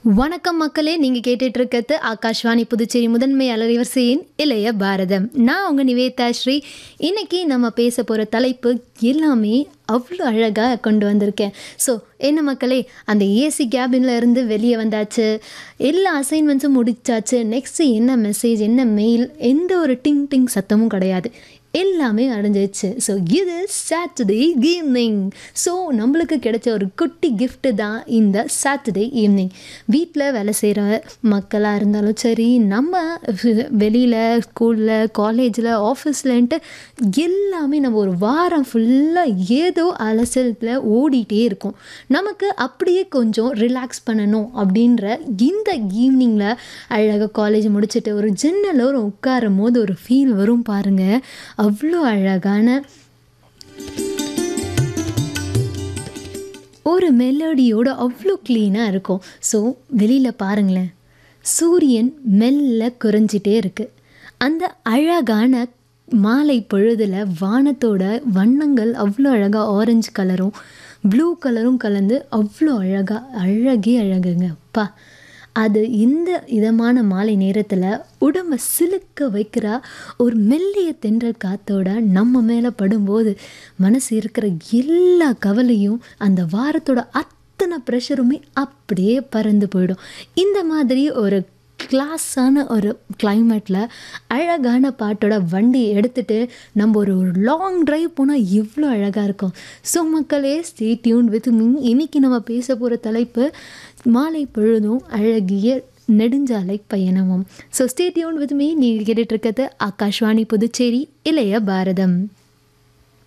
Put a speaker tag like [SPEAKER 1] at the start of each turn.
[SPEAKER 1] வணக்கம் மக்களே நீங்கள் கேட்டுட்டு இருக்கிறது ஆகாஷ்வாணி புதுச்சேரி முதன்மை அலைவரிசையின் இளைய பாரதம் நான் உங்கள் நிவேதா ஸ்ரீ இன்னைக்கு நம்ம பேச போகிற தலைப்பு எல்லாமே அவ்வளோ அழகாக கொண்டு வந்திருக்கேன் ஸோ என்ன மக்களே அந்த ஏசி கேபினில் இருந்து வெளியே வந்தாச்சு எல்லா அசைன்மெண்ட்ஸும் முடிச்சாச்சு நெக்ஸ்ட்டு என்ன மெசேஜ் என்ன மெயில் எந்த ஒரு டிங் டிங் சத்தமும் கிடையாது எல்லாமே அடைஞ்சிச்சு ஸோ இது சாட்டர்டே ஈவினிங் ஸோ நம்மளுக்கு கிடைச்ச ஒரு குட்டி gift தான் இந்த சாட்டர்டே ஈவினிங் வீட்டில் வேலை செய்கிற மக்களாக இருந்தாலும் சரி நம்ம வெளியில் ஸ்கூலில் காலேஜில் ஆஃபீஸ்லன்ட்டு எல்லாமே நம்ம ஒரு வாரம் ஃபுல்லாக ஏதோ அலசலத்தில் ஓடிட்டே இருக்கோம் நமக்கு அப்படியே கொஞ்சம் ரிலாக்ஸ் பண்ணணும் அப்படின்ற இந்த ஈவினிங்கில் அழகாக காலேஜ் முடிச்சுட்டு ஒரு ஜன்னலோர உட்காரும் போது ஒரு ஃபீல் வரும் பாருங்கள் அவ்வளோ அழகான ஒரு மெலடியோட அவ்வளோ க்ளீனாக இருக்கும் ஸோ வெளியில் பாருங்களேன் சூரியன் மெல்ல குறைஞ்சிட்டே இருக்கு அந்த அழகான மாலை பொழுதில் வானத்தோட வண்ணங்கள் அவ்வளோ அழகாக ஆரஞ்சு கலரும் ப்ளூ கலரும் கலந்து அவ்வளோ அழகாக அழகே அழகுங்க அப்பா அது இந்த இதமான மாலை நேரத்தில் உடம்பை சிலுக்க வைக்கிற ஒரு மெல்லிய தென்றல் காத்தோட நம்ம மேலே படும்போது மனசு இருக்கிற எல்லா கவலையும் அந்த வாரத்தோட அத்தனை ப்ரெஷருமே அப்படியே பறந்து போயிடும் இந்த மாதிரி ஒரு கிளாஸான ஒரு கிளைமேட்டில் அழகான பாட்டோட வண்டி எடுத்துகிட்டு நம்ம ஒரு ஒரு லாங் ட்ரைவ் போனால் எவ்வளோ அழகாக இருக்கும் ஸோ மக்களே ஸ்டே டியூன் வித் மீ இன்னைக்கு நம்ம பேச போகிற தலைப்பு மாலை பொழுதும் அழகிய நெடுஞ்சாலை பயணமும் so stay tuned with me நீங்கள் கேட்டுட்ருக்கிறது ஆகாஷ்வாணி புதுச்சேரி இளைய பாரதம்